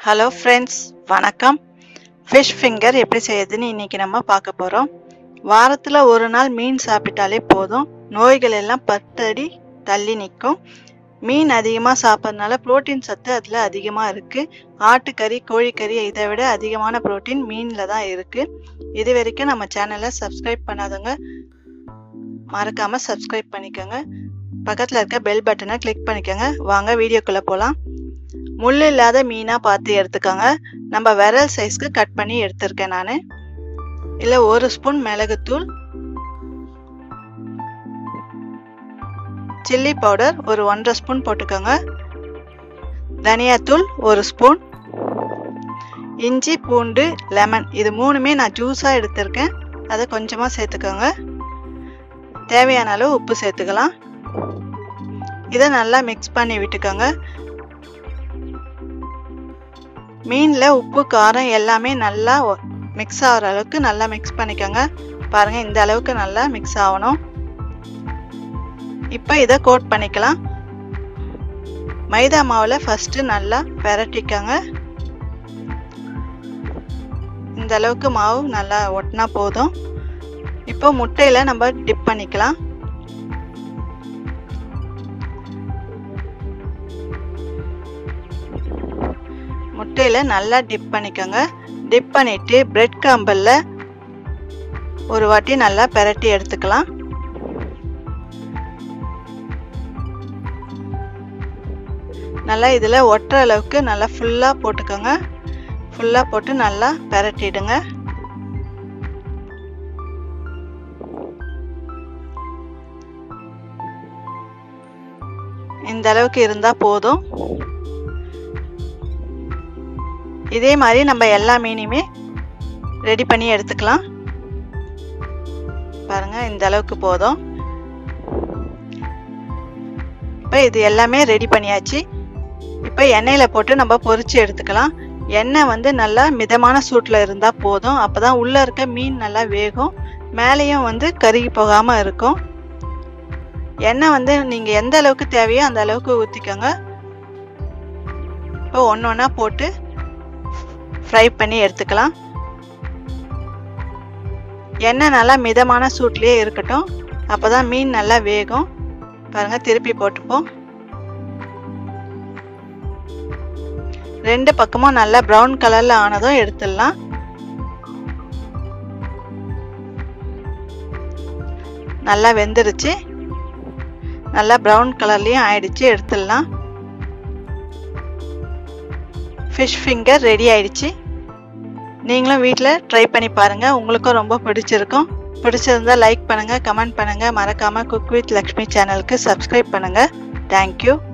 hello friends வணக்கம் fish finger எப்படி செய்யறதுன்னு இன்னைக்கு நம்ம பார்க்க போகிறோம் வாரத்தில் ஒரு நாள் மீன் சாப்பிட்டாலே போதும் நோய்கள் எல்லாம் பத்தடி தள்ளி நிற்கும் மீன் அதிகமாக சாப்பிட்றதுனால புரோட்டீன் சத்து அதில் அதிகமாக இருக்குது ஆட்டுக்கறி கோழிக்கறி இதை விட அதிகமான புரோட்டீன் மீனில் தான் இருக்குது இது வரைக்கும் நம்ம சேனலை சப்ஸ்கிரைப் பண்ணாதவங்க மறக்காமல் சப்ஸ்கிரைப் பண்ணிக்கோங்க பக்கத்தில் இருக்க பெல் பட்டனை கிளிக் பண்ணிக்கோங்க வாங்க வீடியோக்குள்ளே போகலாம் முள் இல்லாத மீனாக பார்த்து எடுத்துக்கோங்க நம்ம விரல் சைஸ்க்கு கட் பண்ணி எடுத்திருக்கேன் நான் இல்லை ஒரு ஸ்பூன் மிளகுத்தூள் சில்லி பவுடர் ஒரு ஒன்றரை ஸ்பூன் போட்டுக்கோங்க தனியாத்தூள் ஒரு ஸ்பூன் இஞ்சி பூண்டு லெமன் இது மூணுமே நான் ஜூஸாக எடுத்திருக்கேன் அதை கொஞ்சமாக சேர்த்துக்கோங்க தேவையான அளவு உப்பு சேர்த்துக்கலாம் இதை நல்லா மிக்ஸ் பண்ணி விட்டுக்கோங்க மீனில் உப்பு காரம் எல்லாமே நல்லா மிக்ஸ் ஆகிற அளவுக்கு நல்லா மிக்ஸ் பண்ணிக்கோங்க பாருங்கள் இந்த அளவுக்கு நல்லா மிக்ஸ் ஆகணும் இப்போ இதை கோட் பண்ணிக்கலாம் மைதா மாவில் ஃபஸ்ட்டு நல்லா பெரட்டிக்கோங்க இந்த அளவுக்கு மாவு நல்லா ஒட்டினா போதும் இப்போ முட்டையில் நம்ம டிப் பண்ணிக்கலாம் முட்டையில் நல்லா டிப் பண்ணிக்கோங்க டிப் பண்ணிவிட்டு பிரெட் கிரம்பில் ஒரு வாட்டி நல்லா பெரட்டி எடுத்துக்கலாம் நல்லா இதில் ஒட்டுற அளவுக்கு நல்லா ஃபுல்லாக போட்டுக்கோங்க ஃபுல்லாக போட்டு நல்லா பெரட்டிடுங்க இந்த அளவுக்கு இருந்தால் போதும் இதே மாதிரி நம்ம எல்லா மீனையுமே ரெடி பண்ணி எடுத்துக்கலாம் பாருங்க இந்த அளவுக்கு போதும் இப்போ இது எல்லாமே ரெடி பண்ணியாச்சு இப்போ எண்ணெயில் போட்டு நம்ம பொரிச்சு எடுத்துக்கலாம் எண்ணெய் வந்து நல்லா மிதமான சூட்டில் இருந்தால் போதும் அப்போ தான் உள்ளே இருக்க மீன் நல்லா வேகும் மேலேயும் வந்து கருகி போகாமல் இருக்கும் எண்ணெய் வந்து நீங்கள் எந்த அளவுக்கு தேவையோ அந்த அளவுக்கு ஊற்றிக்கோங்க இப்போ ஒன்று ஒன்றா போட்டு ஃப்ரை பண்ணி எடுத்துக்கலாம் எண்ணெய் நல்லா மிதமான சூட்லேயே இருக்கட்டும் அப்போ தான் மீன் நல்லா வேகும் பாருங்கள் திருப்பி போட்டுப்போம் ரெண்டு பக்கமும் நல்லா ப்ரௌன் கலரில் ஆனதும் எடுத்துடலாம் நல்லா வெந்துருச்சு நல்லா ப்ரௌன் கலர்லேயும் ஆயிடுச்சு எடுத்துடலாம் ஃபிஷ் ஃபிங்கர் ரெடி ஆயிடுச்சு நீங்களும் வீட்டில் ட்ரை பண்ணி பாருங்கள் உங்களுக்கும் ரொம்ப பிடிச்சிருக்கும் பிடிச்சிருந்தா லைக் பண்ணுங்கள் கமெண்ட் பண்ணுங்கள் மறக்காமல் குக் வித் லக்ஷ்மி சேனலுக்கு சப்ஸ்கிரைப் பண்ணுங்கள் தேங்க்யூ